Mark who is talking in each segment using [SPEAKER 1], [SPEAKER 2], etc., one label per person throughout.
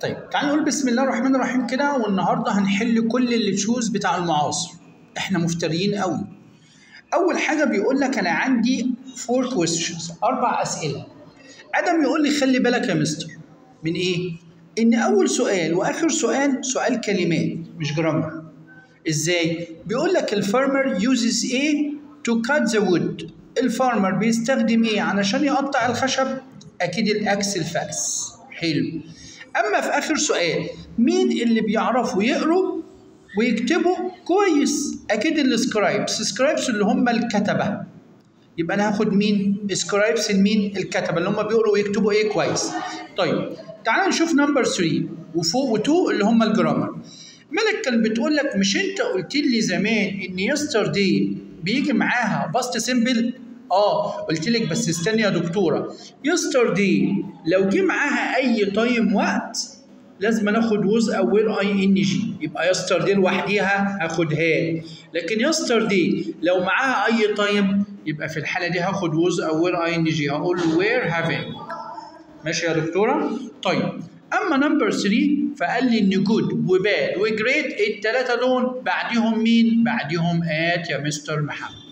[SPEAKER 1] طيب تعالى نقول بسم الله الرحمن الرحيم كده والنهارده هنحل كل اللي تشوز بتاع المعاصر احنا مفتريين قوي اول حاجه بيقول لك انا عندي فور questions اربع اسئله ادم يقول لي خلي بالك يا مستر من ايه ان اول سؤال واخر سؤال سؤال كلمات مش جرامر ازاي بيقول لك الفارمر uses ايه to cut the wood الفارمر بيستخدم ايه علشان يقطع الخشب اكيد الاكس الفاكس حلو اما في اخر سؤال مين اللي بيعرفوا يقروا ويكتبوا كويس اكيد السكرايبس سكرايبس اللي هم الكتبه يبقى انا هاخد مين سكرايبس المين الكتبه اللي هم بيقروا ويكتبوا ايه كويس طيب تعال نشوف نمبر 3 وفوق و2 اللي هم الجرامر ملك كانت بتقول لك مش انت قلت لي زمان ان يسترداي بيجي معاها باست سيمبل اه قلت لك بس استني يا دكتوره يسترداي لو جه معاها اي تايم وقت لازم ناخد وز او وير اي ان جي يبقى يسترداي لوحديها هاخدها لكن يسترداي لو معاها اي تايم يبقى في الحاله دي هاخد وز او وير اي ان جي هقول وير هافينج ماشي يا دكتوره طيب اما نمبر 3 فقال لي ان جود وباد وجريت الثلاثه دول بعديهم مين بعديهم ات يا مستر محمد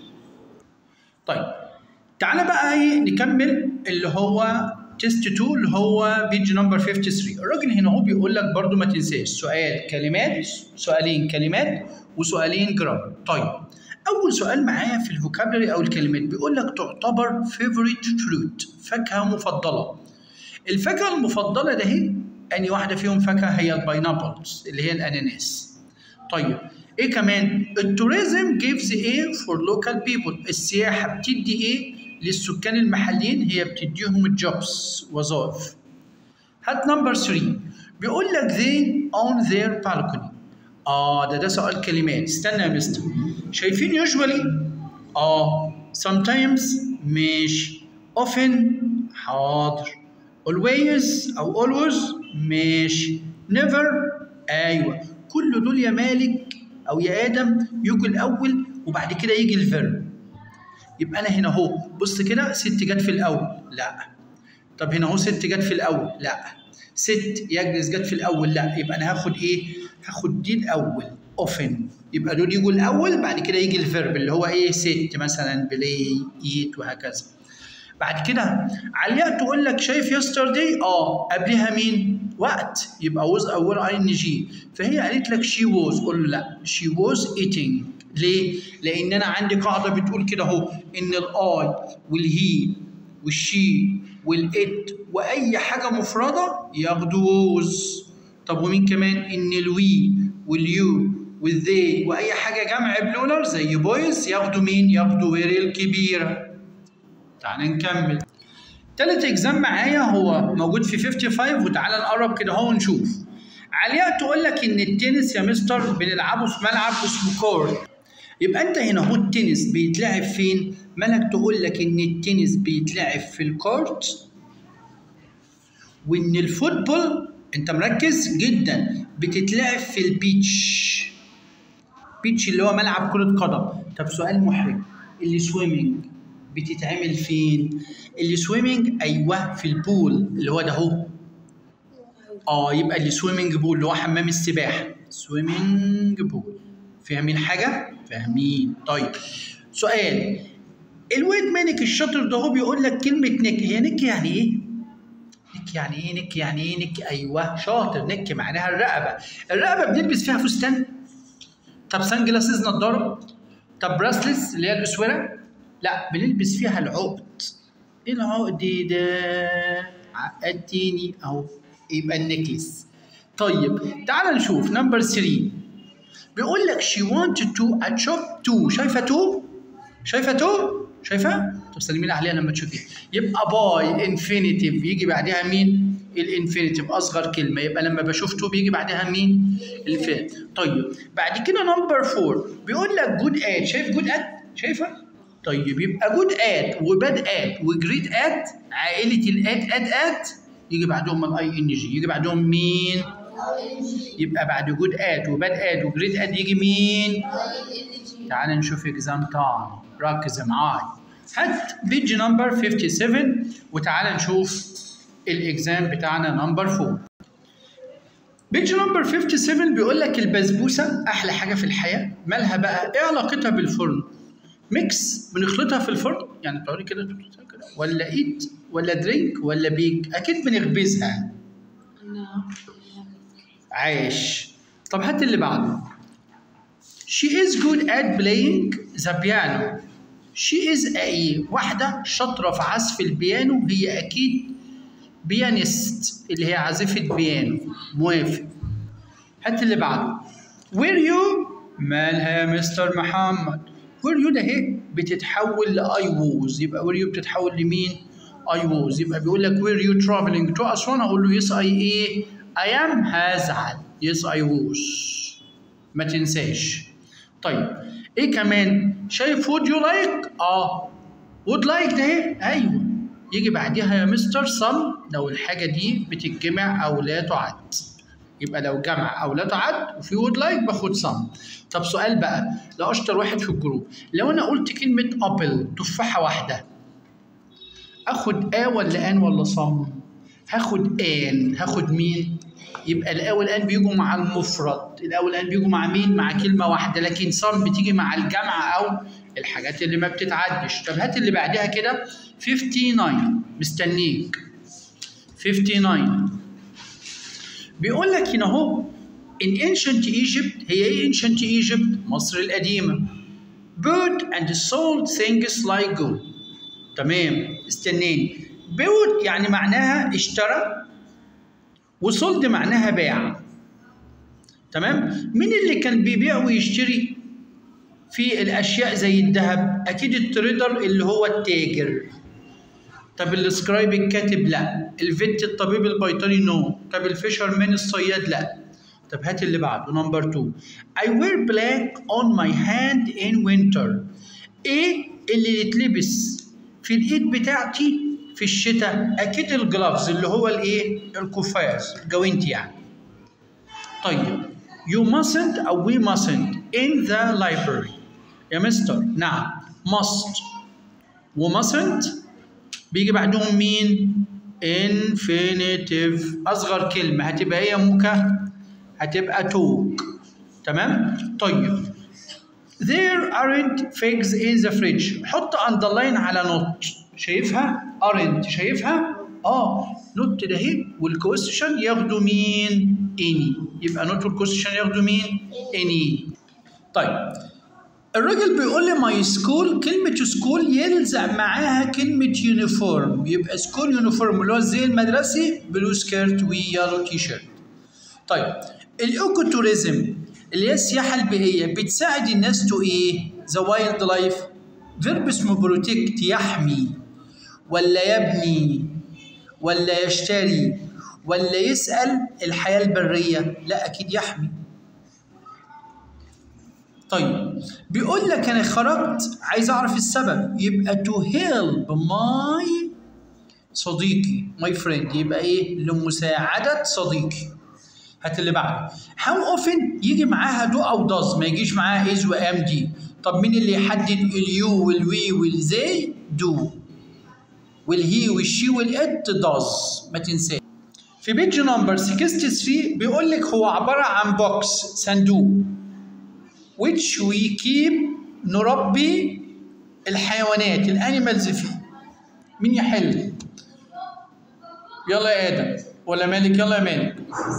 [SPEAKER 1] طيب تعالى بقى ايه نكمل اللي هو تيست 2 اللي هو بيج نمبر 53 الراجل هنا هو بيقول لك برضو ما تنساش سؤال كلمات سؤالين كلمات وسؤالين جرامر طيب اول سؤال معايا في الفوكابلري او الكلمات بيقول لك تعتبر فيفوريت فروت فاكهه مفضله الفاكهه المفضله ده هي اني واحده فيهم فاكهه هي الباينابلز اللي هي الاناناس طيب ايه كمان التوريزم جيفز ايه فور لوكال بيبل السياحه بتدي ايه للسكان المحليين هي بتديهم الجوبس وظائف هات نمبر 3 بيقول لك they on their balcony اه ده ده سؤال كلمات استنى يا مستر شايفين usually اه sometimes مش often حاضر always او always مش never ايوه كل دول يا مالك او يا ادم يجوا الاول وبعد كده يجي الفيرب يبقى انا هنا اهو بص كده ست جت في الاول لا طب هنا اهو ست جت في الاول لا ست يجلس جت في الاول لا يبقى انا هاخد ايه هاخد دي الاول اوفن يبقى دول يجوا الاول بعد كده يجي الفيرب اللي هو ايه ست مثلا بلاي ايت وهكذا بعد كده علياء تقول لك شايف يسترداي اه قبلها مين وقت يبقى ووز اول اي ان جي فهي قالت لك شي ووز قول له لا شي ووز ايتنج ليه لان انا عندي قاعده بتقول كده اهو ان الاي والهي والشي والات واي حاجه مفرده ياخدوا ووز طب ومين كمان ان الوي واليو والذي واي حاجه جمع بلولر زي بويز ياخدوا مين ياخدوا وير الكبيره تعال نكمل تالت اكزام معايا هو موجود في 55 وتعالى نقرب كده اهو ونشوف علياء تقول لك ان التنس يا مستر بنلعبه في ملعب اسمه كورت يبقى انت هنا اهو التنس بيتلعب فين ملك تقول لك ان التنس بيتلعب في الكورت وان الفوتبول انت مركز جدا بتتلعب في البيتش بيتش اللي هو ملعب كرة قدم طب سؤال محرج السويمنج بتتعمل فين؟ السويمنج ايوه في البول اللي هو ده اهو اه يبقى السويمنج بول اللي هو حمام السباحه سويمنج بول فاهمين حاجه؟ فاهمين طيب سؤال الواد مانك الشاطر ده هو بيقول لك كلمه نك هي نك يعني ايه؟ نك يعني ايه نك يعني ايه نك ايوه شاطر نك معناها الرقبه الرقبه بنلبس فيها فستان طب سان جلاسز نضاره طب براسلس اللي هي الاسوره لا بنلبس فيها العقد ايه العقد ده عقدتيني اهو يبقى النكلس طيب تعال نشوف نمبر 3 بيقول لك she wanted to a shop to شايفه تو شايفه تو شايفه طب سلمي لي عليها لما تشوفيها يبقى باي انفينيتيف يجي بعدها مين الانفينيتيف اصغر كلمه يبقى لما بشوف تو بيجي بعدها مين الفينيتيف طيب بعد كده نمبر 4 بيقول لك جود اد شايف جود اد شايفه طيب يبقى جود اد وباد اد وجريت اد عائله الاد اد اد يجي بعدهم الاي ان جي يجي بعدهم مين يبقى بعد جود اد وباد اد وجريت اد يجي مين تعال نشوف اكزام تاني ركز معاي هات بيج نمبر 57 وتعال نشوف الاكزام بتاعنا نمبر 4 بيج نمبر 57 بيقول لك البسبوسه احلى حاجه في الحياه مالها بقى ايه علاقتها بالفرن ميكس بنخلطها في الفرن يعني تقعدي كده تخلطها كده ولا ايت ولا درينك ولا بيك اكيد بنخبزها عايش طب هات اللي بعده She is good at playing the piano. She is a ايه؟ واحدة شاطرة في عزف البيانو هي أكيد بيانيست اللي هي عازفة بيانو موافق. هات اللي بعده. Were you مالها يا مستر محمد؟ Were you ده اهي بتتحول ل I was يبقى were you بتتحول لمين؟ I was يبقى بيقول لك were you traveling to أسوان أقول له yes I إيه؟ I am هزعل yes I was ما تنساش طيب ايه كمان شايف would you like اه would like ده ايه ايوه يجي بعديها يا مستر some لو الحاجه دي بتتجمع او لا تعد يبقى لو جمع او لا تعد وفي would like باخد some طب سؤال بقى ده اشطر واحد في الجروب لو انا قلت كلمه ابل تفاحه واحده اخد ا ولا ان ولا صم هاخد ان هاخد مين يبقى الاول ان بيجوا مع المفرد الاول ان بيجوا مع مين مع كلمه واحده لكن صم بتيجي مع الجمع او الحاجات اللي ما بتتعدش طب هات اللي بعدها كده 59 مستنيك 59 بيقول لك هنا اهو in ancient Egypt هي ايه ancient Egypt مصر القديمه bought and sold things like gold تمام استناني bought يعني معناها اشترى وسولد معناها باع تمام مين اللي كان بيبيع ويشتري في الاشياء زي الذهب اكيد التريدر اللي هو التاجر طب السكرايب الكاتب لا الفيت الطبيب البيطري نو طب الفيشر مان الصياد لا طب هات اللي بعده نمبر 2 I wear black on my hand in winter ايه اللي يتلبس في الايد بتاعتي في الشتاء اكيد الجلافز اللي هو الايه القفاز الجوانت يعني طيب you mustn't او we mustn't in the library يا مستر نعم must و mustn't بيجي بعدهم مين infinitive اصغر كلمه هتبقى ايه يا موكا هتبقى توك تمام طيب there aren't figs in the fridge حط underline على نوت شايفها aren't شايفها اه نوت ده اهي والكويستشن ياخدوا مين اني يبقى نوت والكويستشن ياخدوا مين اني طيب الراجل بيقول لي ماي سكول كلمة سكول يلزق معاها كلمة يونيفورم يبقى سكول يونيفورم اللي هو الزي المدرسي بلو سكيرت ويالو تي شيرت. طيب الايكو توريزم اللي هي السياحة البيئية بتساعد الناس تو ايه؟ ذا وايلد لايف فيرب اسمه بروتكت يحمي ولا يبني ولا يشتري ولا يسأل الحياة البرية لا أكيد يحمي طيب بيقول لك انا خرجت عايز اعرف السبب يبقى تو هيلب ماي صديقي ماي فريند يبقى ايه لمساعده صديقي هات اللي بعده هاو اوفن يجي معاها دو او داز ما يجيش معاها از وام دي طب مين اللي يحدد اليو والوي والزي دو والهي والشي والات داز ما تنساش في بيج نمبر 63 بيقول لك هو عباره عن بوكس صندوق which we keep نربي الحيوانات الانيمالز فيه مين يحل يلا يا ادم ولا مالك يلا يا مالك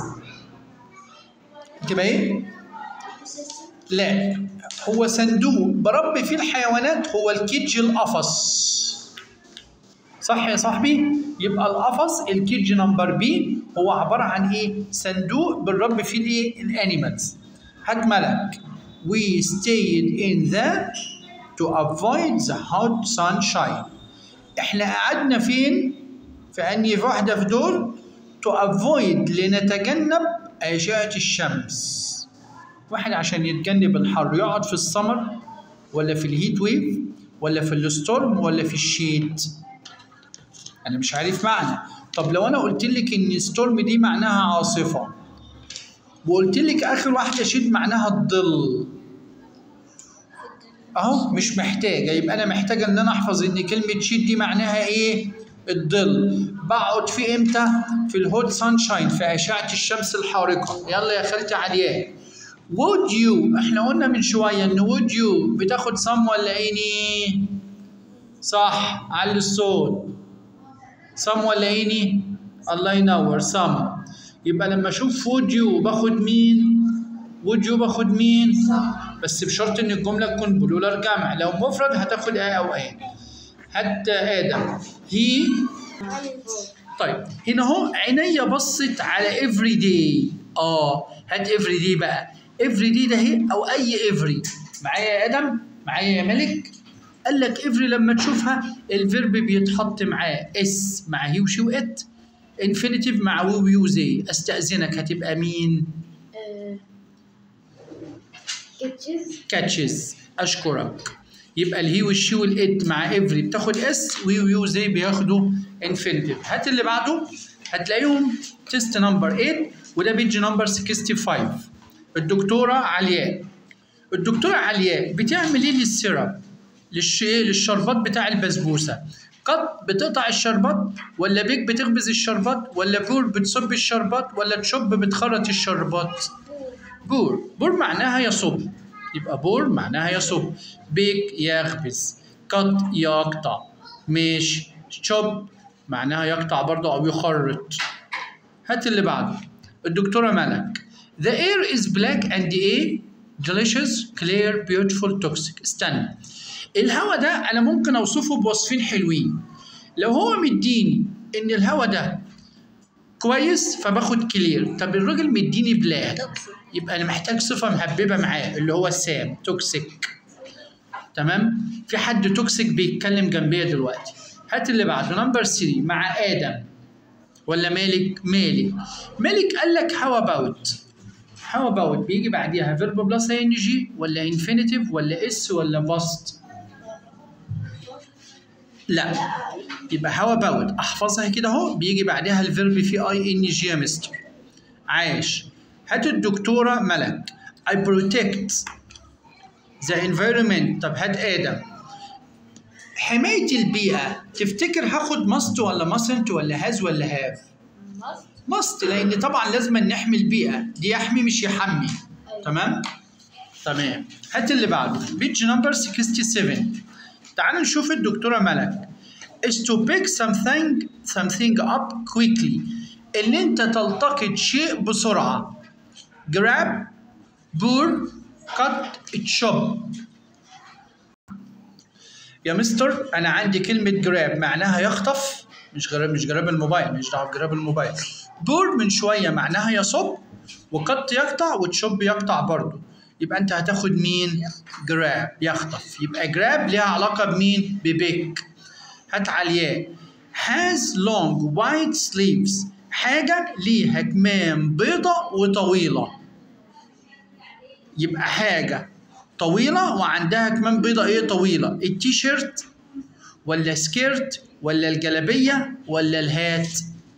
[SPEAKER 1] تبقى ايه لا هو صندوق بربي فيه الحيوانات هو الكيج القفص صح يا صاحبي يبقى القفص الكيج نمبر بي هو عباره عن ايه صندوق بنربي فيه الايه الانيمالز هات ملك we stayed in the to avoid the hot sunshine احنا قعدنا فين في انهي واحده في دول to avoid لنتجنب اشعه الشمس واحد عشان يتجنب الحر يقعد في السمر ولا في الهيت ويف ولا في الستورم ولا في الشيت انا مش عارف معنى طب لو انا قلت لك ان ستورم دي معناها عاصفه وقلت لك اخر واحده شيت معناها الظل اهو مش محتاجه يبقى انا محتاجه ان انا احفظ ان كلمه شيت دي معناها ايه الظل بقعد فيه امتى في الهوت سانشاين في اشعه الشمس الحارقه يلا يا خالتي علياء would you احنا قلنا من شويه ان would you بتاخد some ولا اني صح علي الصوت some ولا اني الله ينور some يبقى لما اشوف would you باخد مين would you باخد مين بس بشرط ان الجمله تكون بلولار جمع لو مفرد هتاخد ايه او ايه هات ادم هي طيب هنا اهو عينيا بصت على افري داي اه هات افري داي بقى افري داي ده اهي او اي افري معايا يا ادم معايا يا ملك قال لك افري لما تشوفها الفيرب بيتحط معاه اس مع هي وشي وات انفينيتيف مع وي ويو زي استاذنك هتبقى مين
[SPEAKER 2] كيتشز
[SPEAKER 1] كاتشز اشكرك يبقى الهي والشي والات مع افري بتاخد اس وي ويو زي بياخدوا انفينيتيف هات اللي بعده هتلاقيهم تيست نمبر 8 وده بيج نمبر 65 الدكتوره علياء الدكتوره علياء بتعمل ايه للسيرب للش للشربات بتاع البسبوسه قط بتقطع الشربات ولا بيك بتخبز الشربات ولا بور بتصب الشربات ولا تشب بتخرط الشربات بور بور معناها يصب يبقى بور معناها يصب بيك يخبز قط يقطع مش شوب معناها يقطع برضه او يخرط هات اللي بعده الدكتوره ملك The air is black and a delicious clear beautiful toxic استنى الهواء ده انا ممكن اوصفه بوصفين حلوين لو هو مديني ان الهواء ده كويس فباخد كلير طب الراجل مديني بلاك
[SPEAKER 2] توكسيك
[SPEAKER 1] يبقى انا محتاج صفه مهببه معاه اللي هو سام توكسيك تمام في حد توكسيك بيتكلم جنبيا دلوقتي هات اللي بعده نمبر 3 مع ادم ولا مالك مالك مالك قال لك هاو اباوت هاو اباوت بيجي بعديها فيرب بلس ان جي ولا انفينيتيف ولا اس ولا باست لا يبقى هاو اباوت احفظها كده اهو بيجي بعدها الفيرب في اي ان جي يا مستر عاش هات الدكتورة ملك I protect the environment طب هات آدم حماية البيئة تفتكر هاخد ماست ولا ماسنت ولا هاز ولا هاف ماست لأن طبعا لازم نحمي البيئة دي يحمي مش يحمي تمام تمام هات اللي بعده بيج نمبر 67 تعال نشوف الدكتورة ملك is to pick something something up quickly ان انت تلتقط شيء بسرعة grab بور cut chop يا مستر انا عندي كلمة جراب معناها يخطف مش جراب مش جراب الموبايل مش دعوة بجراب الموبايل بور من شوية معناها يصب وقط يقطع وتشوب يقطع برضه يبقى انت هتاخد مين جراب يخطف يبقى جراب ليها علاقة بمين ببيك هات علياء has long white sleeves حاجة ليها كمام بيضة وطويلة يبقى حاجة طويلة وعندها كمان بيضة ايه طويلة التيشيرت ولا سكيرت ولا الجلابية ولا الهات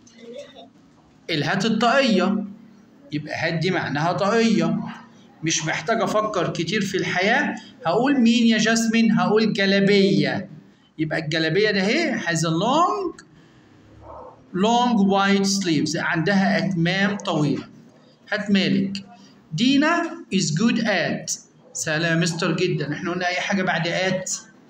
[SPEAKER 1] الهات الطاقية يبقى هات دي معناها طاقية مش محتاج افكر كتير في الحياة هقول مين يا جاسمين هقول جلابية يبقى الجلابية ده اهي has a long long white sleeves عندها أكمام طويلة هات مالك دينا is good at سلام مستر جدا احنا قلنا اي حاجة بعد at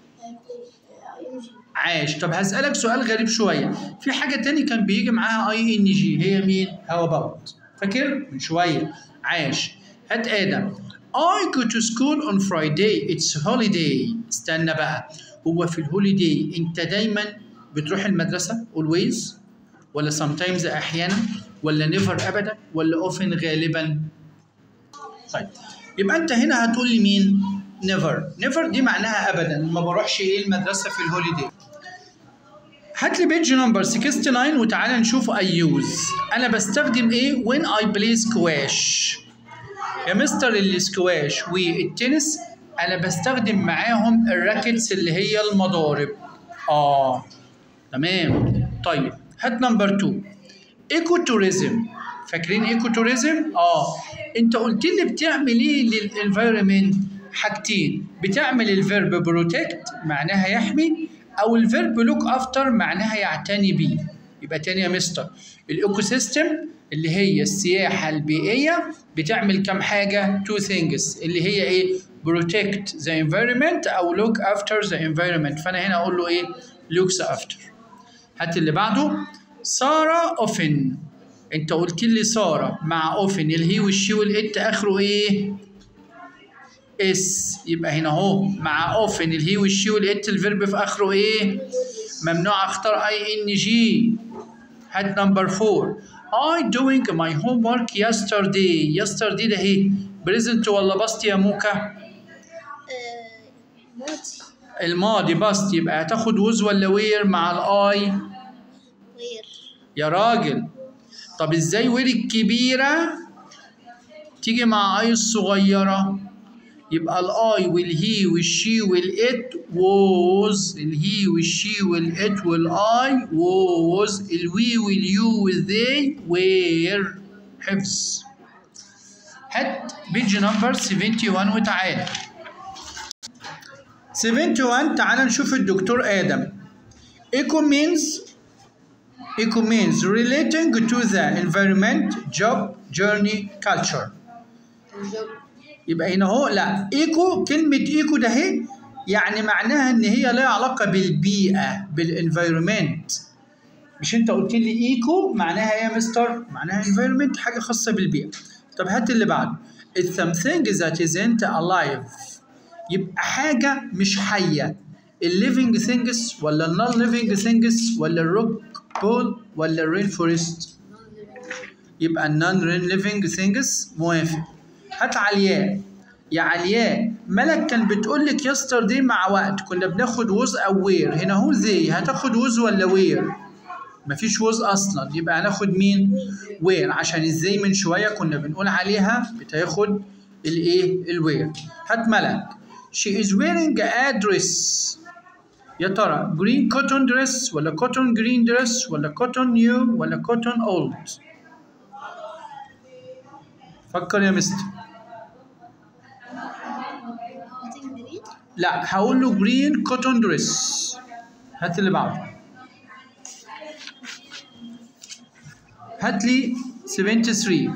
[SPEAKER 1] عاش طب هسألك سؤال غريب شوية في حاجة تاني كان بيجي معاها اي ان جي هي مين how about فاكر من شوية عاش هات آدم I go to school on Friday it's holiday استنى بقى هو في الهوليداي انت دايما بتروح المدرسة always ولا sometimes احيانا ولا never ابدا ولا often غالبا طيب يبقى انت هنا هتقول لي مين never never دي معناها ابدا ما بروحش ايه المدرسه في الهوليداي هات لي بيج نمبر 69 وتعالى نشوف اي يوز انا بستخدم ايه when I play squash يا مستر السكواش والتنس انا بستخدم معاهم الراكتس اللي هي المضارب اه تمام طيب هات نمبر 2 ايكو توريزم فاكرين ايكو توريزم اه انت قلت لي بتعمل ايه للانفايرمنت حاجتين بتعمل الفيرب بروتكت معناها يحمي او الفيرب لوك افتر معناها يعتني بيه يبقى تاني يا مستر الايكو سيستم اللي هي السياحه البيئيه بتعمل كام حاجه تو ثينجز اللي هي ايه protect the environment او look after the environment فانا هنا اقول له ايه looks after هات اللي بعده ساره اوفن انت قلت لي ساره مع اوفن الهي والشي والات اخره ايه اس يبقى هنا اهو مع اوفن الهي والشي والات الفيرب في اخره ايه ممنوع اختار اي ان جي هات نمبر 4 I doing my homework yesterday yesterday ده ايه بريزنت ولا باست يا موكا
[SPEAKER 2] موتي
[SPEAKER 1] الماضي باست يبقى هتاخد وز ولا وير مع الاي
[SPEAKER 2] وير
[SPEAKER 1] يا راجل طب ازاي وير الكبيرة تيجي مع اي الصغيرة يبقى الاي والهي والشي والات ووز الهي والشي والات والاي ووز الوي واليو والذي وير حفظ هات بيج نمبر 71 وتعالى 71 تعالى نشوف الدكتور ادم ايكو means eco means relating to the environment job journey culture يبقى هنا اهو لا ايكو كلمة ايكو ده هي يعني معناها ان هي لها علاقة بالبيئة بالانفيرومنت مش انت قلت لي ايكو معناها ايه يا مستر؟ معناها environment حاجة خاصة بالبيئة طب هات اللي بعده It's something that isn't alive يبقى حاجة مش حية الليفينج things ولا النون living things ولا الروك بول ولا الرين فورست يبقى النون رين ليفينج things موافق هات علياء يا علياء ملك كان بتقول لك يسترداي مع وقت كنا بناخد وز او وير هنا هو زي هتاخد وز ولا وير مفيش وز اصلا يبقى هناخد مين وير عشان ازاي من شويه كنا بنقول عليها بتاخد الايه الوير هات ملك she is wearing a dress يا ترى green cotton dress ولا cotton green dress ولا cotton new ولا cotton old فكر يا مستر
[SPEAKER 2] كوتن جرين
[SPEAKER 1] لا هقول له green cotton dress هات اللي بعده هات لي 73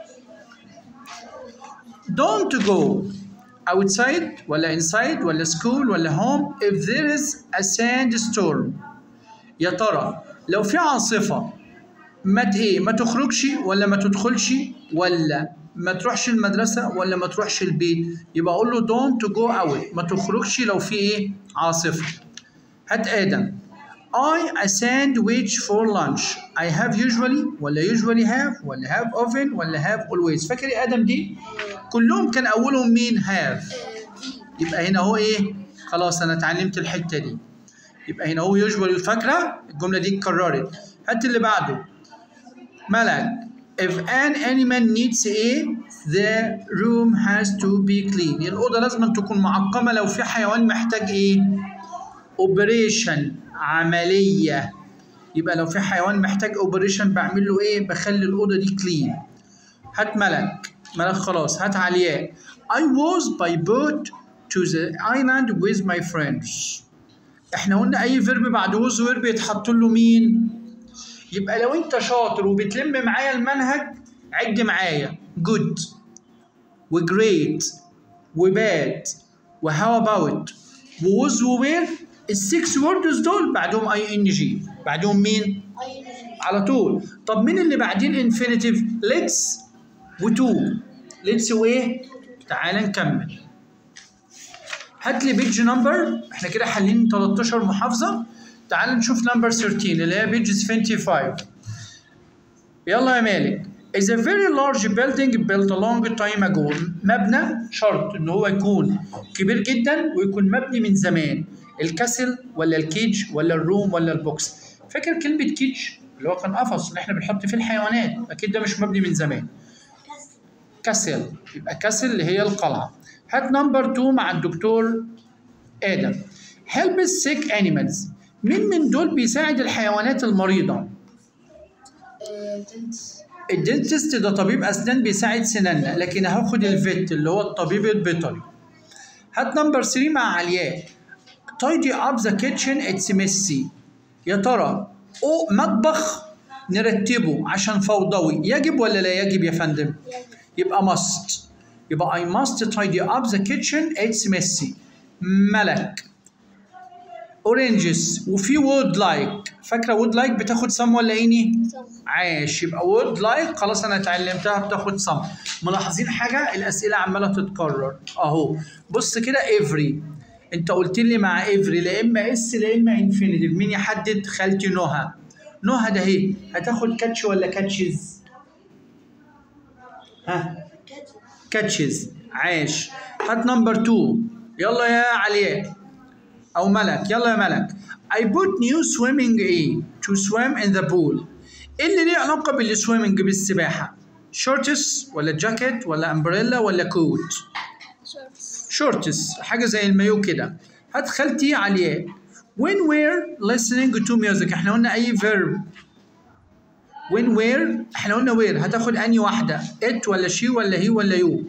[SPEAKER 1] don't go outside ولا inside ولا school ولا home if there is a sandstorm يا ترى لو في عاصفة ما ت- ايه ما تخرجش ولا ما تدخلش ولا ما تروحش المدرسة ولا ما تروحش البيت يبقى اقول له don't go out ما تخرجش لو في ايه عاصفة هات آدم I a sandwich for lunch I have usually ولا usually have ولا have often ولا have always فاكر يا آدم دي كلهم كان أولهم مين have يبقى هنا هو إيه خلاص أنا اتعلمت الحتة دي يبقى هنا هو usually فاكرة الجملة دي اتكررت هات اللي بعده ملك if an animal needs a the room has to be clean الأوضة لازم تكون معقمة لو في حيوان محتاج إيه اوبريشن عمليه يبقى لو في حيوان محتاج اوبريشن بعمل له ايه بخلي الاوضه دي كلين هات ملك ملك خلاص هات علياء I was by boat to the island with my friends احنا قلنا اي فيرب بعد was وير بيتحط له مين يبقى لو انت شاطر وبتلم معايا المنهج عد معايا good وجريت وباد وهاو اباوت ووز ووير السكس ووردز دول بعدهم اي ان جي بعدهم مين على طول طب مين اللي بعدين انفينيتيف ليتس وتو ليتس وايه تعال نكمل هات لي بيج نمبر احنا كده حالين 13 محافظه تعال نشوف نمبر 13 اللي هي بيج 25 يلا يا مالك is a very large building built a long time ago مبنى شرط ان هو يكون كبير جدا ويكون مبني من زمان الكاسل ولا الكيج ولا الروم ولا البوكس فاكر كلمة كيج اللي هو كان قفص اللي احنا بنحط فيه الحيوانات اكيد ده مش مبني من زمان كاسل يبقى كاسل اللي هي القلعة هات نمبر 2 مع الدكتور آدم help sick animals مين من دول بيساعد الحيوانات المريضة
[SPEAKER 2] تنس
[SPEAKER 1] الدنتست ده طبيب اسنان بيساعد سناننا لكن هاخد الفيت اللي هو الطبيب البيطري هات نمبر 3 مع علياء tidy up the kitchen it's messy يا ترى او مطبخ نرتبه عشان فوضوي يجب ولا لا يجب يا فندم يبقى must يبقى I must tidy up the kitchen it's messy ملك oranges وفي would like فاكره would like بتاخد some ولا اني عاش يبقى would like خلاص انا اتعلمتها بتاخد some ملاحظين حاجه الاسئله عماله تتكرر اهو بص كده every انت قلت لي مع every لا اما اس لا اما infinitive مين يحدد خالتي نهى نهى ده اهي هتاخد كاتش ولا كاتشز ها كاتشز عاش هات نمبر 2 يلا يا علياء او ملك يلا يا ملك I put new swimming ايه to swim in the pool ايه اللي ليه علاقه بالسويمنج بالسباحه شورتس ولا جاكيت ولا امبريلا ولا كوت
[SPEAKER 2] شورتس
[SPEAKER 1] شورتس حاجه زي المايو كده هات خالتي علياء when we're listening to music احنا قلنا اي verb when we're احنا قلنا where هتاخد اني واحده it ولا she ولا he ولا you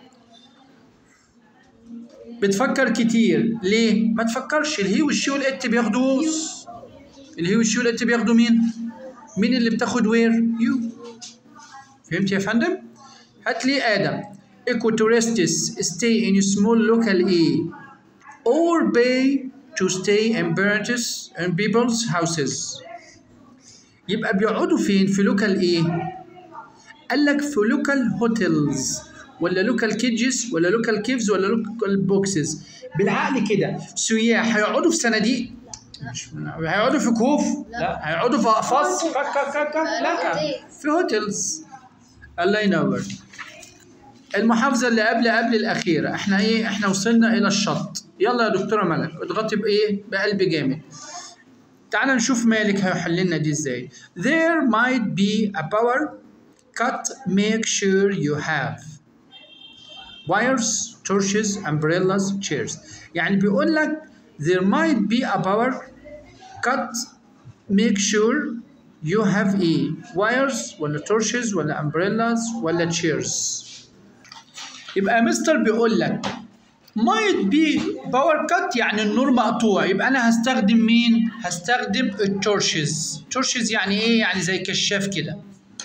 [SPEAKER 1] بتفكر كتير ليه ما تفكرش الهي والشي والات بياخدوا الهي والشي والات بياخدوا مين مين اللي بتاخد وير يو فهمت يا فندم هات لي ادم ecotourists stay in small local A or pay to stay in parents and people's houses يبقى بيقعدوا فين في لوكال ايه قال لك في لوكال هوتيلز ولا لوكال كيجز ولا لوكال كيفز ولا لوكال بوكسز بالعقل كده سياح هيقعدوا في صناديق مش هيقعدوا في كهوف لا هيقعدوا في اقفاص كا كا كا كا لا في هوتيلز الله ينور المحافظة اللي قبل قبل الأخيرة احنا ايه احنا وصلنا إلى الشط يلا يا دكتورة ملك اضغطي بإيه بقلب جامد تعال نشوف مالك هيحل لنا دي ازاي there might be a power cut make sure you have wires torches umbrellas chairs يعني بيقول لك there might be a power cut make sure you have a wires ولا torches ولا umbrellas ولا chairs يبقى مستر بيقول لك might be power cut يعني النور مقطوع يبقى انا هستخدم مين هستخدم التورشز تورشز يعني ايه يعني زي كشاف كده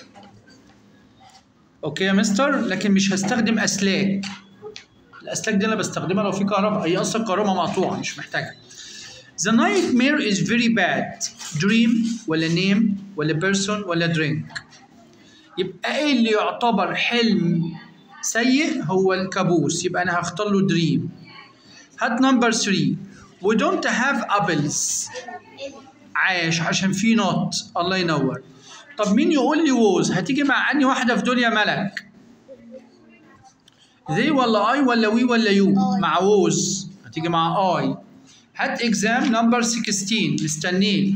[SPEAKER 1] اوكي يا مستر لكن مش هستخدم اسلاك الاسلاك دي انا بستخدمها لو في كهرباء هي اصلا الكهرباء مقطوعه مش محتاجه The nightmare is very bad dream ولا name ولا person ولا drink يبقى ايه اللي يعتبر حلم سيء هو الكابوس يبقى انا هختار له دريم هات نمبر 3 we don't have apples عاش عشان في نوت الله ينور طب مين يقول لي ووز هتيجي مع اني واحده في دول يا ملك ذي ولا اي ولا وي ولا يو
[SPEAKER 2] I.
[SPEAKER 1] مع ووز هتيجي مع اي هات اكزام نمبر 16 مستنيك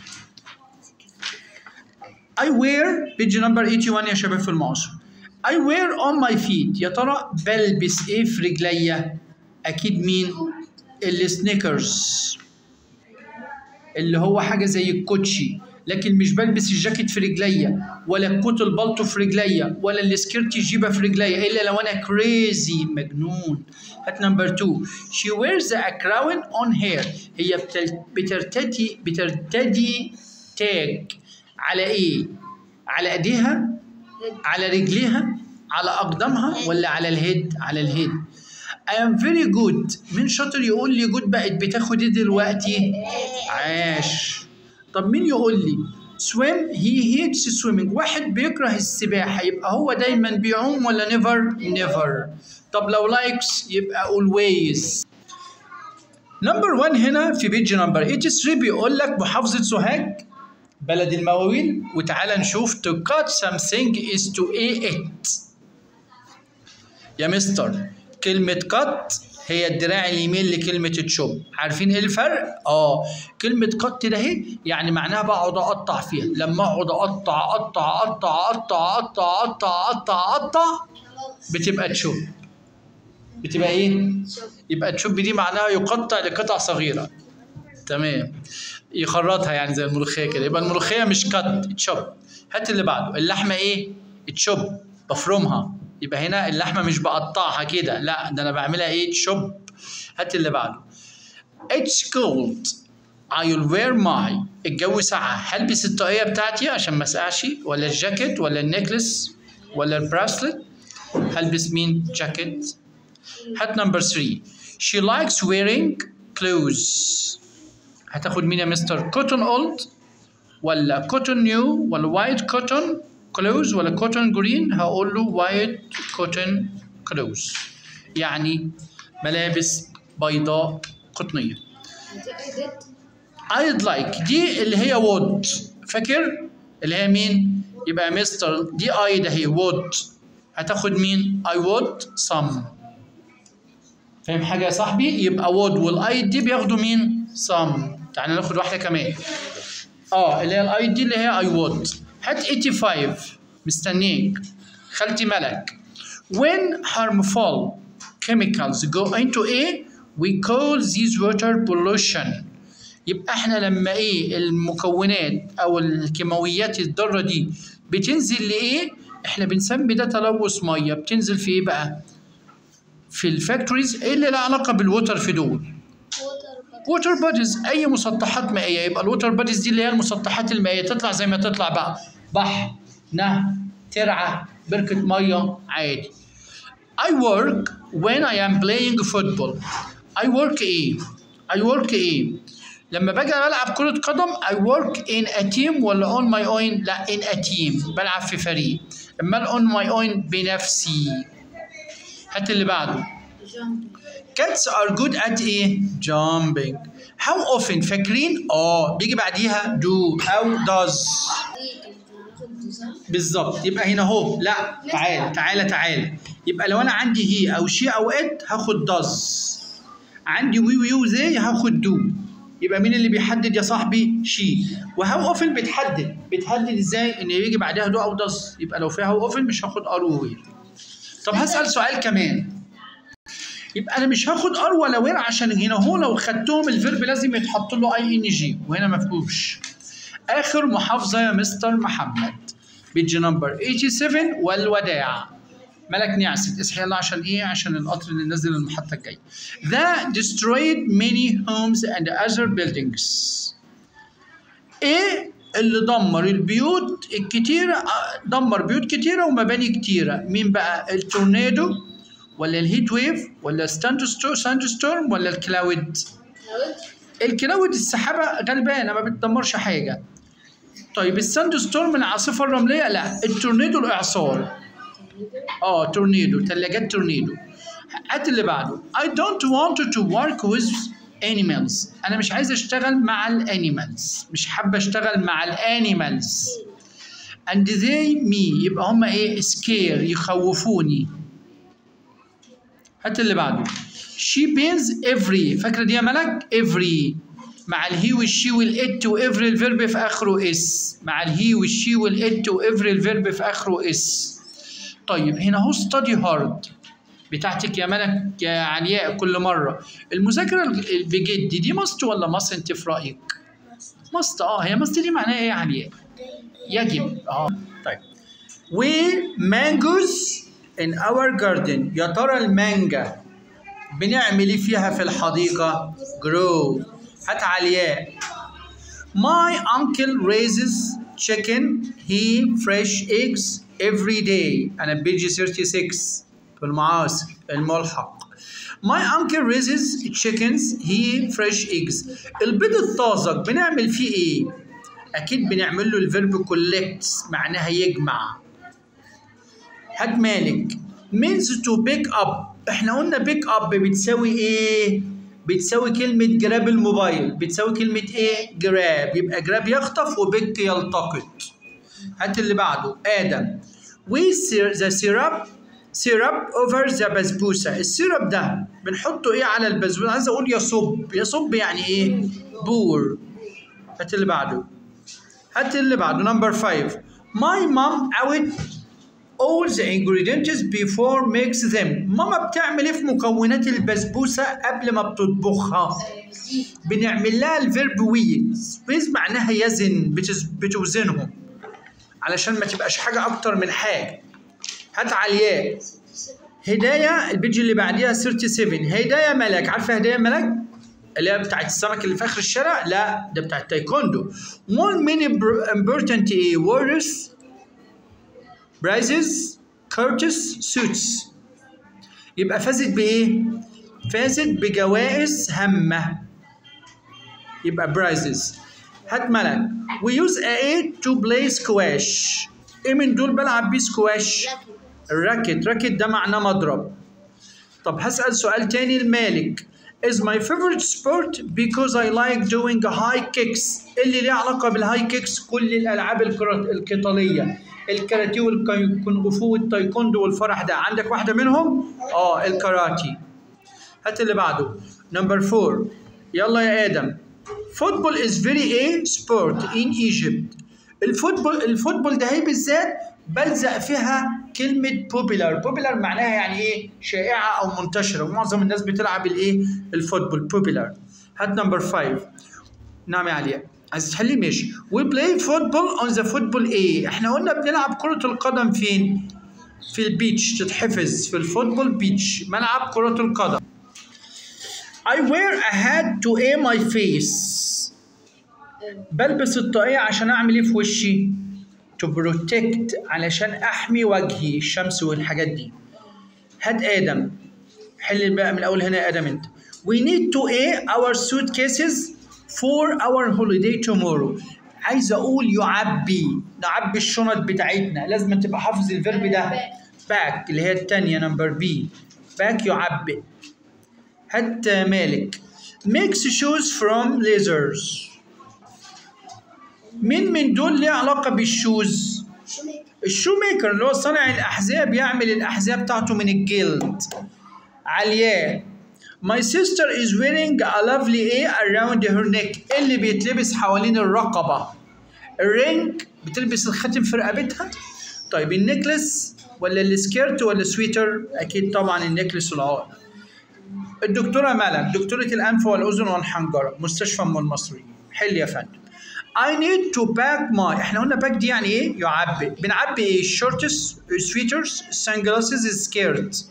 [SPEAKER 1] I wear بيج نمبر 81 يا شباب في المعاصر I wear on my feet يا ترى بلبس ايه في رجليا اكيد مين السنيكرز اللي هو حاجه زي الكوتشي لكن مش بلبس الجاكيت في رجليا ولا الكوت البلطو في رجليا ولا السكيرت الجيبه في رجليا الا لو انا كريزي مجنون هات نمبر 2 she wears a crown on hair هي بتل- بترتدي بترتدي تاج على ايه على ايديها على رجليها على اقدامها ولا على الهيد على الهيد I am very good مين شاطر يقول لي جود بقت بتاخد ايه دلوقتي عاش طب مين يقول لي swim he hates swimming واحد بيكره السباحة يبقى هو دايما بيعوم ولا never never طب لو likes يبقى always نمبر 1 هنا في بيج نمبر 83 بيقول لك محافظة سوهاج بلد المواويل وتعالى نشوف to cut something is to a it يا مستر كلمة cut هي الدراع اليمين لكلمة تشوب عارفين ايه الفرق؟ اه كلمة cut ده اهي يعني معناها بقعد اقطع فيها لما اقعد اقطع اقطع اقطع اقطع اقطع اقطع اقطع اقطع بتبقى تشوب بتبقى ايه؟ يبقى تشوب دي معناها يقطع لقطع صغيرة تمام يخرطها يعني زي الملوخيه كده يبقى الملوخيه مش كت تشوب هات اللي بعده اللحمه ايه تشوب بفرمها يبقى هنا اللحمه مش بقطعها كده لا ده انا بعملها ايه تشوب هات اللي بعده اتس كولد I'll wear my الجو ساقعة هلبس الطاقية بتاعتي عشان ما اسقعش ولا الجاكيت ولا النكلس ولا البراسلت هلبس مين جاكيت هات نمبر 3 she likes wearing clothes هتاخد مين يا مستر كوتون اولد ولا كوتون نيو ولا وايت كوتون كلوز ولا كوتون جرين هقول له وايت كوتون كلوز يعني ملابس بيضاء قطنيه
[SPEAKER 2] did
[SPEAKER 1] I'd like دي اللي هي would فاكر اللي هي مين يبقى مستر دي I ده هي would هتاخد مين I would some فاهم حاجة يا صاحبي يبقى would والاي دي بياخدوا مين some تعالى ناخد واحدة كمان اه اللي هي الاي دي اللي هي I would هات 85 مستنيك خالتي ملك when harmful chemicals go into air we call this water pollution يبقى احنا لما ايه المكونات او الكيماويات الضاره دي بتنزل لايه احنا بنسمي ده تلوث ميه بتنزل في ايه بقى في الفاكتوريز ايه اللي لها علاقه بالووتر في دول
[SPEAKER 2] water
[SPEAKER 1] ووتر بوديز اي مسطحات مائيه يبقى الووتر بوديز دي اللي هي المسطحات المائيه تطلع زي ما تطلع بقى بحر نهر ترعه بركه ميه عادي I work when I am playing football I work ايه I work ايه لما باجي بلعب كرة قدم I work in a team ولا on my own لا in a team بلعب في فريق اما on my own بنفسي هات اللي بعده
[SPEAKER 2] jumping
[SPEAKER 1] Cats are good at ايه؟ Jumping. How often فاكرين؟ اه بيجي بعديها do أو does.
[SPEAKER 2] دي انت هناخد design
[SPEAKER 1] بالظبط يبقى هنا اهو لا تعال تعالى تعالى يبقى لو انا عندي هي او شي او ات هاخد does. عندي وي وي وزي هاخد do. يبقى مين اللي بيحدد يا صاحبي؟ شي. وهاو اوفن بتحدد بتحدد ازاي ان يجي بعدها دو او does يبقى لو فيها هاو اوفن مش هاخد ار ووير. طب هسأل سؤال كمان. يبقى انا مش هاخد ار ولا وير عشان هنا هو لو خدتهم الفيرب لازم يتحط له اي ان جي وهنا ما فيهوش اخر محافظه يا مستر محمد بيج نمبر 87 والوداع ملك نعست اصحي يلا عشان ايه عشان القطر اللي نازل المحطه الجايه that destroyed many homes and other buildings ايه اللي دمر البيوت الكتيره آه، دمر بيوت كتيره ومباني كتيره مين بقى التورنادو ولا الهيت ويف ولا الستاند ساند ستورم ولا الكلاود
[SPEAKER 2] cloud
[SPEAKER 1] الكلاود السحابه غلبانه ما بتدمرش حاجه طيب الساند ستورم العاصفه الرمليه لا التورنيدو الاعصار اه تورنيدو ثلاجات تورنيدو هات اللي بعده I don't want to work with animals انا مش عايز اشتغل مع الانيمالز مش حابه اشتغل مع الانيمالز and they me يبقى هم ايه scare يخوفوني هات اللي بعده she pains every فاكره دي يا ملك every مع الهي والشي والات وافري الفيرب في اخره اس مع الهي والشي والات وافري الفيرب في اخره اس طيب هنا هو ستادي هارد بتاعتك يا ملك يا علياء كل مره المذاكره ال- بجد دي ماست ولا ماست انت في رايك ماست اه هي ماست دي معناها ايه يا علياء يجب اه طيب ومانجوز in our garden يا ترى المانجا بنعمل ايه فيها في الحديقة؟ grow هات علياء My uncle raises chicken he fresh eggs every day أنا بيجي 36 في المعاصر الملحق My uncle raises chickens he fresh eggs البيض الطازج بنعمل فيه ايه؟ أكيد بنعمل له الفيرب collect معناها يجمع هات مالك means to pick up احنا قلنا pick up بتساوي ايه بتساوي كلمة جراب الموبايل بتساوي كلمة ايه جراب يبقى جراب يخطف وبيك يلتقط هات اللي بعده آدم we sir the syrup syrup over the بسبوسة السيرب ده بنحطه ايه على البسبوسة عايز اقول يصب يصب يعني ايه بور هات اللي بعده هات اللي بعده نمبر 5 my mom out all the ingredients before makes them ماما بتعمل ايه في مكونات البسبوسه قبل ما بتطبخها بنعمل لها الفيرب ويز ويز معناها يزن بتز... بتوزنهم علشان ما تبقاش حاجه اكتر من حاجه هات علياء هدايا البيج اللي بعديها 37 هدايا ملك عارفه هدايا ملك اللي هي بتاعت السمك اللي في اخر الشارع لا ده بتاع التايكوندو one many br- important ايه words prizes curtis suits يبقى فازت بايه فازت بجوائز هامه يبقى prizes هات ملك we use a to play squash ايه من دول بلعب بيه سكواش
[SPEAKER 2] لكن
[SPEAKER 1] الراكت راكت ده معناه مضرب طب هسأل سؤال تاني المالك is my favorite sport because I like doing high kicks اللي ليه علاقة بالهاي كيكس كل الألعاب الكرا- القتالية الكاراتيه والكونغ فو والتايكوندو والفرح ده عندك واحدة منهم؟ اه الكاراتي هات اللي بعده نمبر فور يلا يا آدم football is very a sport in Egypt الفوتبول الفوتبول ده هي بالذات بلزق فيها كلمة popular popular معناها يعني ايه شائعة أو منتشرة ومعظم الناس بتلعب الايه الفوتبول popular هات نمبر 5 نعم يا علياء عايز تحلي ماشي we play football on the football ايه احنا قلنا بنلعب كرة القدم فين في البيتش تتحفظ في الفوتبول بيتش ملعب كرة القدم I wear a hat to air my face بلبس الطاقية عشان أعمل إيه في وشي؟ to protect علشان أحمي وجهي الشمس والحاجات دي. هات آدم حل بقى من الأول هنا يا آدم أنت. We need to air our suitcases for our holiday tomorrow. عايز أقول يعبي نعبي الشنط بتاعتنا لازم تبقى حافظ الفيرب ده. باك اللي هي التانية نمبر بي. باك يعبي. هات مالك. makes shoes from leathers. مين من دول ليه علاقة بالشوز؟
[SPEAKER 2] شو ميك
[SPEAKER 1] الشو ميكر اللي هو صانع الأحذية بيعمل الأحذية بتاعته من الجلد. علياء My sister is wearing a lovely A around her neck اللي بيتلبس حوالين الرقبة. الرينج بتلبس الخاتم في رقبتها. طيب النكلس ولا السكيرت ولا السويتر؟ أكيد طبعا النكلس والعقد. الدكتورة ملك دكتورة الأنف والأذن والحنجرة مستشفى أم المصري حل يا فندم I need to pack my احنا قلنا باك دي يعني ايه؟ يعبي بنعبي ايه؟ الشورتس السويترز السانجلاسز السكيرت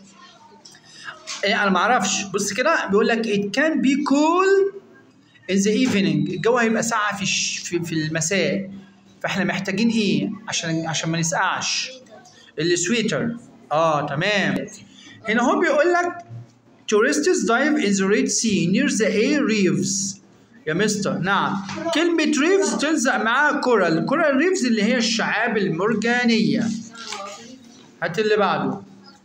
[SPEAKER 1] إيه انا ما اعرفش بص كده بيقول لك it can be cool in the evening الجو هيبقى ساقع في الش... في, في المساء فاحنا محتاجين ايه عشان عشان ما نسقعش السويتر اه تمام هنا هو بيقول لك tourists dive in the Red Sea near the A reefs يا مستر نعم كلمة ريفز تلزق معاها كورال كورال ريفز اللي هي الشعاب المرجانية هات اللي بعده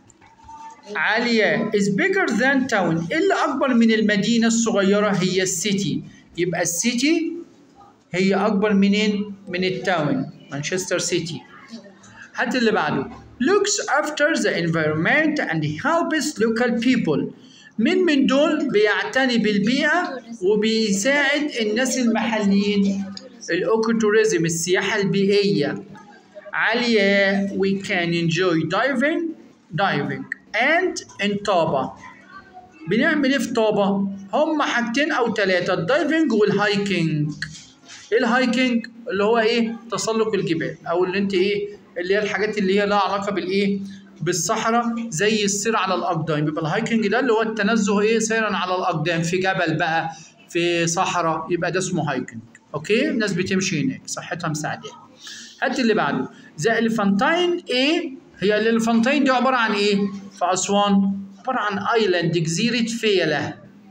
[SPEAKER 1] عالية is bigger than town اللي أكبر من المدينة الصغيرة هي السيتي يبقى السيتي هي أكبر منين؟ من التاون مانشستر سيتي هات اللي بعده looks after the environment and helps local people مين من دول بيعتني بالبيئة وبيساعد الناس المحليين الأوكوتوريزم السياحة البيئية عالية we can enjoy diving diving and in طابة بنعمل ايه في طابة؟ هم حاجتين أو ثلاثة الدايفنج والهايكنج ايه الهايكنج؟ اللي هو ايه؟ تسلق الجبال أو اللي انت ايه؟ اللي هي الحاجات اللي هي لها علاقة بالايه؟ بالصحراء زي السير على الأقدام يبقى الهايكنج ده اللي هو التنزه ايه؟ سيرا على الأقدام في جبل بقى في صحراء يبقى ده اسمه هايكنج أوكي؟ الناس بتمشي هناك صحتها مساعداها هات اللي بعده ذا الفانتاين ايه هي الالفانتاين دي عباره عن ايه في اسوان عباره عن ايلاند جزيره فيله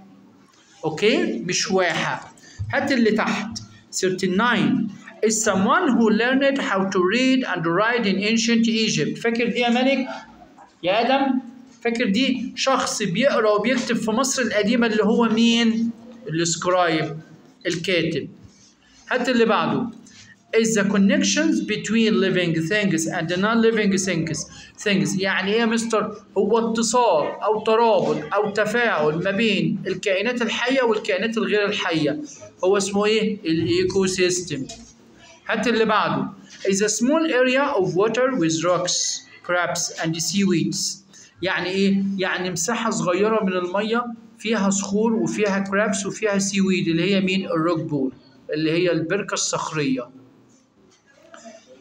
[SPEAKER 1] اوكي مش واحه هات اللي تحت 39 is someone who learned how to read and write in ancient Egypt فاكر دي يا ملك يا ادم فاكر دي شخص بيقرا وبيكتب في مصر القديمه اللي هو مين السكرايب الكاتب هات اللي بعده is the connections between living things and non-living things things يعني ايه يا مستر هو اتصال او ترابط او تفاعل ما بين الكائنات الحيه والكائنات الغير الحيه هو اسمه ايه الايكو سيستم هات اللي بعده is a small area of water with rocks crabs and seaweeds يعني ايه يعني مساحه صغيره من الميه فيها صخور وفيها كرابس وفيها سيويد اللي هي مين الروك بول اللي هي البركه الصخريه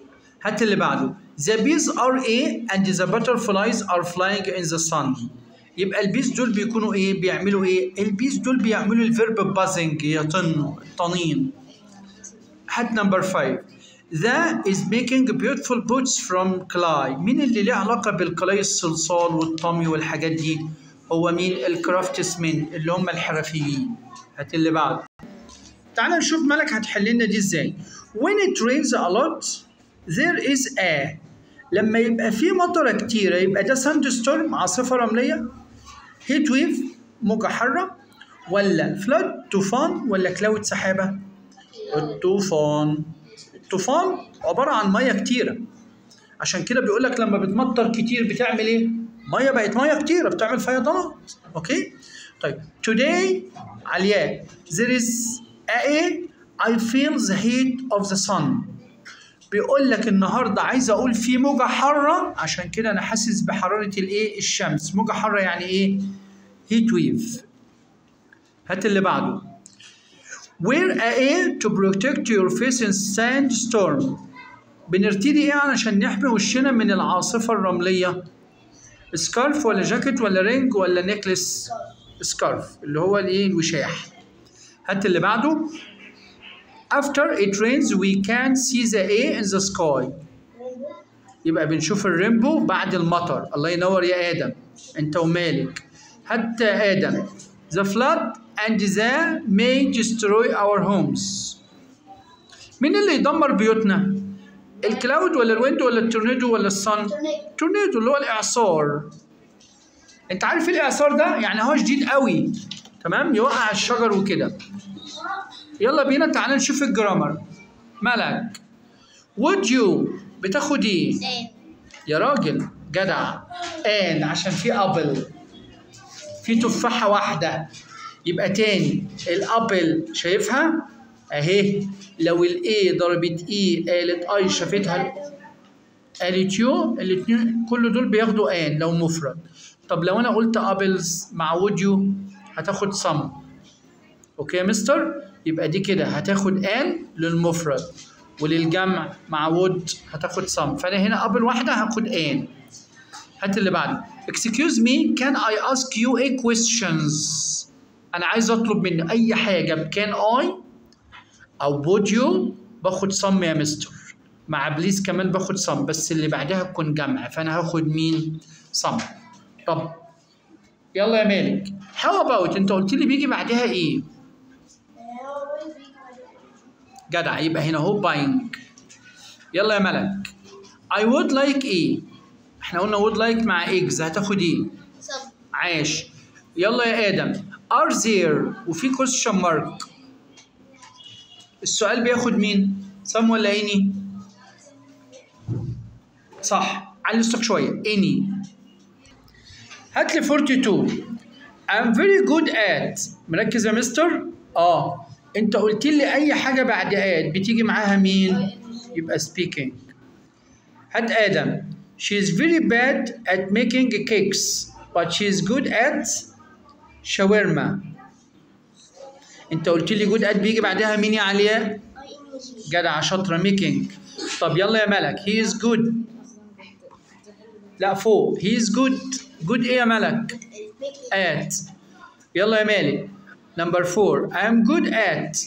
[SPEAKER 1] هات اللي بعده The bees are A and the butterflies are flying in the sun يبقى البيس دول بيكونوا ايه بيعملوا ايه البيس دول بيعملوا الفيرب بازنج يطنوا الطنين هات نمبر 5 That is making beautiful boots from clay مين اللي ليه علاقة بالكلاي الصلصال والطمي والحاجات دي هو مين الكرافتسمن اللي هم الحرفيين هات اللي بعده تعال نشوف ملك هتحل لنا دي ازاي when it rains a lot there is a لما يبقى في مطره كتيره يبقى ده ساند ستورم عاصفه رمليه هيت ويف موجه حاره ولا فلود طوفان ولا كلاود سحابه الطوفان الطوفان عباره عن ميه كتيره عشان كده بيقول لك لما بتمطر كتير بتعمل ايه ميه بقت ميه كتيره بتعمل فيضانات اوكي طيب today علياء there is a I feel the heat of the sun بيقول لك النهارده عايز اقول في موجه حاره عشان كده انا حاسس بحراره الايه الشمس موجه حاره يعني ايه هيت ويف هات اللي بعده wear a A to protect your face in sandstorm بنرتدي ايه علشان نحمي وشنا من العاصفه الرمليه سكارف ولا جاكيت ولا رينج ولا نيكلس سكارف اللي هو الايه الوشاح هات اللي بعده after it rains we can see the A in the sky يبقى بنشوف الرينبو بعد المطر الله ينور يا آدم أنت ومالك حتى آدم the flood and the may destroy our homes مين اللي يدمر بيوتنا الكلاود ولا الويند ولا التورنيدو ولا الصن التورنيدو اللي هو الإعصار أنت عارف إيه الإعصار ده يعني هو شديد قوي تمام يوقع الشجر وكده يلا بينا تعالى نشوف الجرامر ملك would you بتاخد ايه
[SPEAKER 2] ايه
[SPEAKER 1] يا راجل جدع ان عشان في ابل في تفاحة واحدة يبقى تاني الابل شايفها اهي لو الاي ضربت اي قالت اي شافتها قالت يو الاتنين كل دول بياخدوا ان لو مفرد طب لو انا قلت ابلز مع would you هتاخد some اوكي يا مستر يبقى دي كده هتاخد ان للمفرد وللجمع مع وود هتاخد سم فانا هنا قبل واحده هاخد ان هات اللي بعده excuse me can I ask you a questions انا عايز اطلب منه اي حاجه بكان I او would you باخد سم يا مستر مع بليز كمان باخد سم بس اللي بعدها تكون جمع فانا هاخد مين سم طب يلا يا مالك how about انت قلت لي بيجي بعدها ايه جدع يبقى هنا هو باينج يلا يا ملك I would like ايه احنا قلنا would like مع eggs هتاخد ايه
[SPEAKER 2] صب
[SPEAKER 1] عاش يلا يا ادم are there وفي question mark السؤال بياخد مين سم ولا اني صح علي صوتك شويه اني هات لي 42 I'm very good at مركز يا مستر اه انت قلت لي اي حاجه بعد at بتيجي معاها مين يبقى speaking هات ادم she is very bad at making cakes but she is good at shawarma انت قلت لي good at بيجي بعدها مين يا علياء جدع شاطره making طب يلا يا ملك he is good لا فوق he is good good ايه يا ملك at يلا يا مالك نمبر 4 I am good at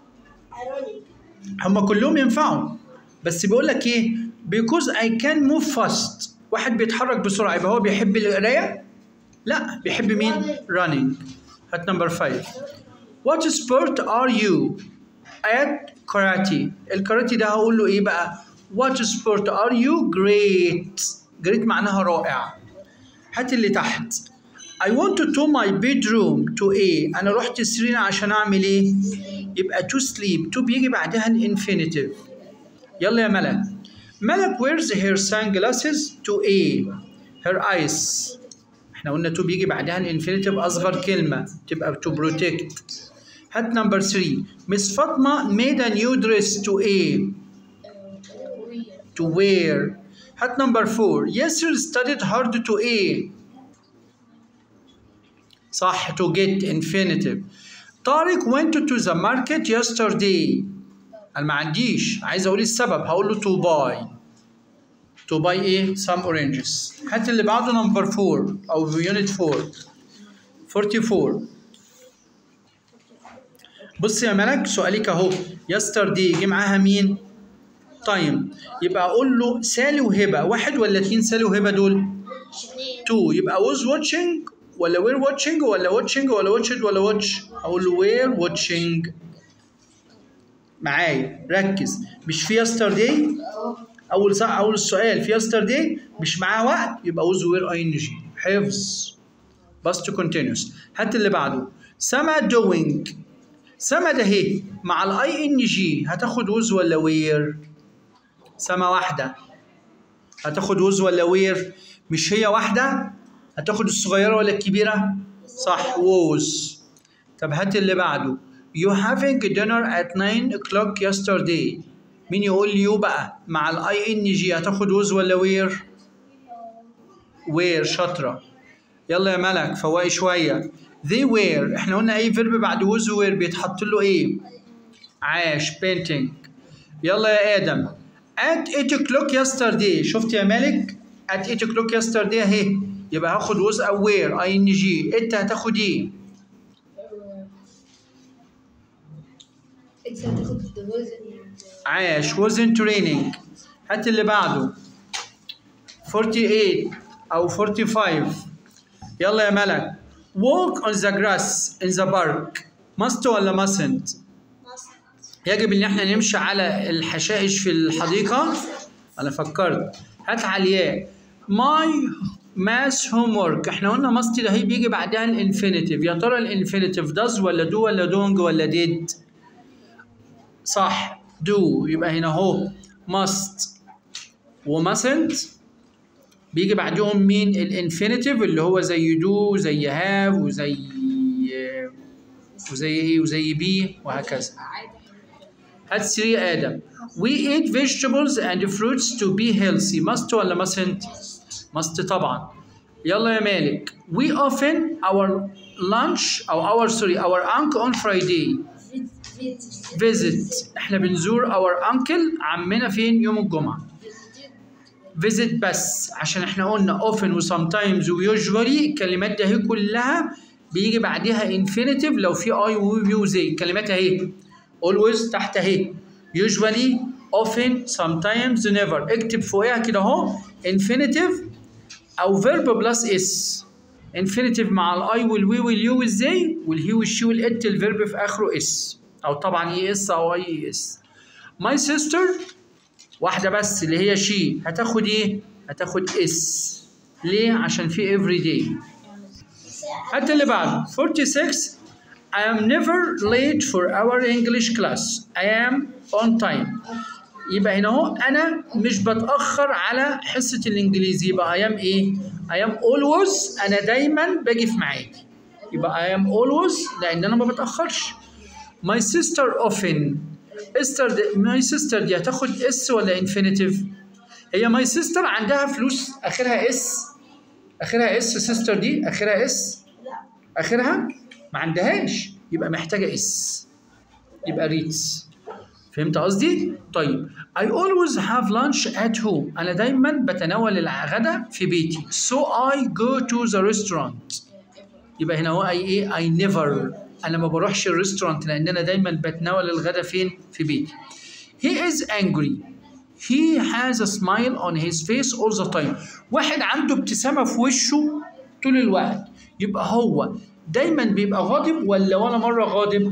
[SPEAKER 1] هم كلهم ينفعوا بس بيقول لك ايه because I can move fast واحد بيتحرك بسرعه يبقى هو بيحب القرايه لا بيحب مين running هات نمبر 5 what sport are you at karate الكاراتي ده هقول له ايه بقى what sport are you great great معناها رائع هات اللي تحت I want to to my bedroom to ايه انا رحت سرير عشان اعمل ايه يبقى to sleep to بيجي بعدها الانفينيتيف يلا يا ملك ملك wears her sunglasses to ايه her eyes احنا قلنا to بيجي بعدها الانفينيتيف اصغر كلمه تبقى to protect هات نمبر 3 مس فاطمه made a new dress to ايه to wear هات نمبر 4 ياسر studied hard to ايه صح to get infinitive طارق went to the market yesterday انا ما عنديش عايز اقول السبب هقول له to buy to buy ايه some oranges هات اللي بعده نمبر 4 او يونت 4 44 بص يا ملك سؤالك اهو يسترداي يجي معاها مين تايم يبقى اقول له سالي وهبه واحد ولا اتنين سالي وهبه دول
[SPEAKER 2] اتنين
[SPEAKER 1] 2 يبقى was watching ولا we're watching ولا watching ولا watched ولا watch اقول له we're watching معايا ركز مش في yesterday
[SPEAKER 2] اه
[SPEAKER 1] اول صح اول السؤال في yesterday مش معاه وقت يبقى was were ing حفظ past continuous هات اللي بعده سما doing سما ده هي مع الاي ان جي هتاخد وز ولا وير سما واحده هتاخد وز ولا وير مش هي واحده هتاخد الصغيره ولا الكبيره صح ووز طب هات اللي بعده you having dinner at 9 o'clock yesterday مين يقول لي يو بقى مع الاي ان جي هتاخد وز ولا وير وير شاطره يلا يا ملك فوقي شويه they were احنا قلنا اي فيرب بعد وز وير بيتحط له ايه عاش painting يلا يا ادم at 8 o'clock yesterday شفت يا مالك at 8 o'clock yesterday اهي يبقى هاخد was او where اي ان جي انت هتاخد ايه
[SPEAKER 2] انت هتاخد الوزن
[SPEAKER 1] عاش wasn't raining هات اللي بعده 48 او 45 يلا يا ملك walk on the grass in the park must ولا mustn't يجب ان احنا نمشي على الحشائش في الحديقه انا فكرت هات علياء ماي ماس هوم ورك احنا قلنا ماست ده هي بيجي بعدها الانفينيتيف يا ترى الانفينيتيف داز ولا دو ولا دونج ولا ديد صح دو يبقى هنا اهو must ومسنت بيجي بعدهم مين الانفينيتيف اللي هو زي دو زي هاف وزي وزي ايه وزي بي وهكذا
[SPEAKER 2] عادي
[SPEAKER 1] هات 3 ادم we eat vegetables and fruits to be healthy must ولا mustn't must طبعا يلا يا مالك we often our lunch او our sorry our uncle on Friday visit احنا بنزور our uncle عمنا فين يوم الجمعة visit بس عشان احنا قلنا often و sometimes و usually الكلمات دي اهي كلها بيجي بعدها infinitive لو في I و you زي الكلمات اهي always تحت اهي usually often sometimes never اكتب فوقها كده اهو infinitive او verb plus is infinitive مع الاي والوي واليو والزي والهي والشي والات الفيرب في اخره اس او طبعا اي اس او اي اي اس my sister واحدة بس اللي هي شي هتاخد ايه؟ هتاخد اس ليه؟ عشان في every day هات اللي بعده 46 I am never late for our English class I am on time يبقى هنا اهو انا مش بتاخر على حصه الانجليزي يبقى I am ايه I am always انا دايما باجي في ميعادي يبقى I am always لان انا ما بتاخرش my sister often استر دي my sister دي هتاخد اس ولا infinitive هي my sister عندها فلوس اخرها اس اخرها اس sister دي اخرها اس اخرها ما عندهاش يبقى محتاجه اس يبقى ريتس فهمت قصدي؟ طيب I always have lunch at home أنا دايما بتناول الغداء في بيتي so I go to the restaurant يبقى هنا هو أي إيه I never أنا ما بروحش الريستورانت لأن أنا دايما بتناول الغداء فين؟ في بيتي He is angry He has a smile on his face all the time واحد عنده ابتسامة في وشه طول الوقت يبقى هو دايما بيبقى غاضب ولا ولا مرة غاضب؟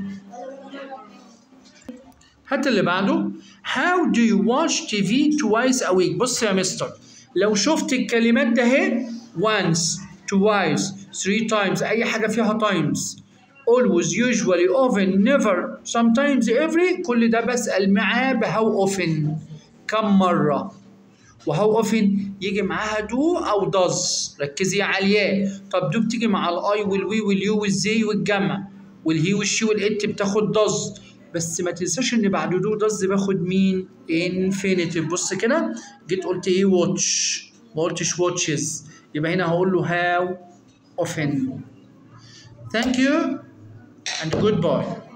[SPEAKER 1] هات اللي بعده How do you watch TV twice a week بص يا مستر لو شفت الكلمات ده اهي once twice three times أي حاجة فيها times always usually often never sometimes every كل ده بسأل معاه بهاو often كم مرة وهاو often يجي معاها دو أو does ركزي على الياء طب دو بتيجي مع الأي والوي واليو والزي والجمع والهي والشي والإت بتاخد does بس ما تنساش ان بعد دو داز باخد مين انفينيتيف بص كده جيت قلت ايه واتش ما قلتش واتشز يبقى هنا هقول له هاو often thank you and goodbye